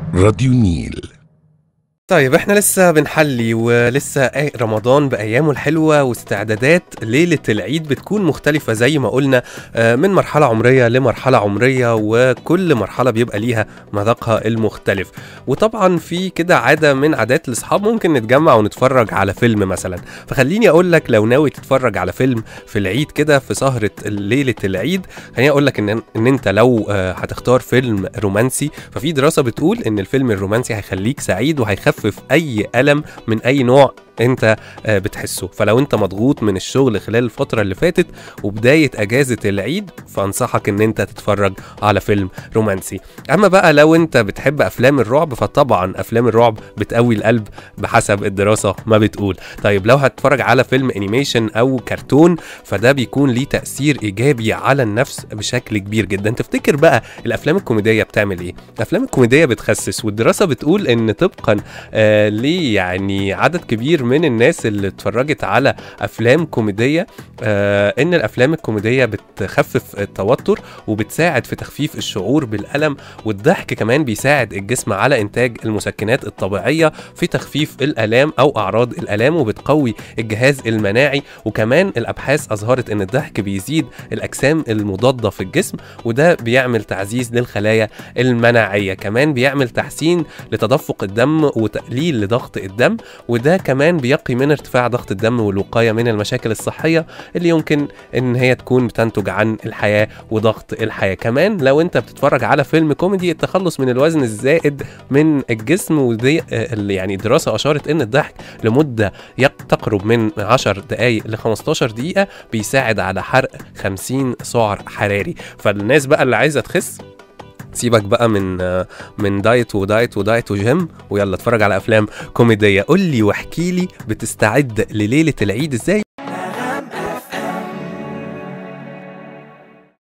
راديو نيل طيب احنا لسه بنحلي ولسه آه رمضان بايامه الحلوه واستعدادات ليله العيد بتكون مختلفه زي ما قلنا آه، من مرحله عمريه لمرحله عمريه وكل مرحله بيبقى ليها مذاقها المختلف وطبعا في كده عاده من عادات الاصحاب ممكن نتجمع ونتفرج على فيلم مثلا فخليني اقول لك لو ناوي تتفرج على فيلم في العيد كده في سهره ليله العيد خليني اقول لك ان ان انت لو آه، هتختار فيلم رومانسي ففي دراسه بتقول ان الفيلم الرومانسي هيخليك سعيد وهيخفف اي الم من اي نوع انت آه، بتحسه فلو انت مضغوط من الشغل خلال الفتره اللي فاتت وبدايه اجازه العيد فانصحك ان انت تتفرج على فيلم رومانسي اما بقى لو انت بتحب افلام الرعب فطبعا افلام الرعب بتقوي القلب بحسب الدراسه ما بتقول طيب لو هتتفرج على فيلم انيميشن او كرتون فده بيكون ليه تاثير ايجابي على النفس بشكل كبير جدا تفتكر بقى الافلام الكوميديه بتعمل ايه الافلام الكوميديه بتخسس والدراسه بتقول ان طبقا آه ليه يعني عدد كبير من الناس اللي اتفرجت على افلام كوميديه آه ان الافلام الكوميديه بتخفف التوتر وبتساعد في تخفيف الشعور بالالم والضحك كمان بيساعد الجسم على انتاج المسكنات الطبيعيه في تخفيف الالام او اعراض الالام وبتقوي الجهاز المناعي وكمان الابحاث اظهرت ان الضحك بيزيد الاجسام المضاده في الجسم وده بيعمل تعزيز للخلايا المناعيه كمان بيعمل تحسين لتدفق الدم وتقليل لضغط الدم وده كمان بيقي من ارتفاع ضغط الدم والوقايه من المشاكل الصحيه اللي يمكن ان هي تكون بتنتج عن الحياه وضغط الحياه كمان لو انت بتتفرج على فيلم كوميدي التخلص من الوزن الزائد من الجسم ودي آه، اللي يعني الدراسه اشارت ان الضحك لمده يق- تقرب من 10 دقائق ل 15 دقيقه بيساعد على حرق 50 سعر حراري فالناس بقى اللي عايزه تخس سيبك بقى من آه، من دايت ودايت ودايت وجيم ويلا اتفرج على افلام كوميديه قول لي واحكي لي بتستعد لليله العيد ازاي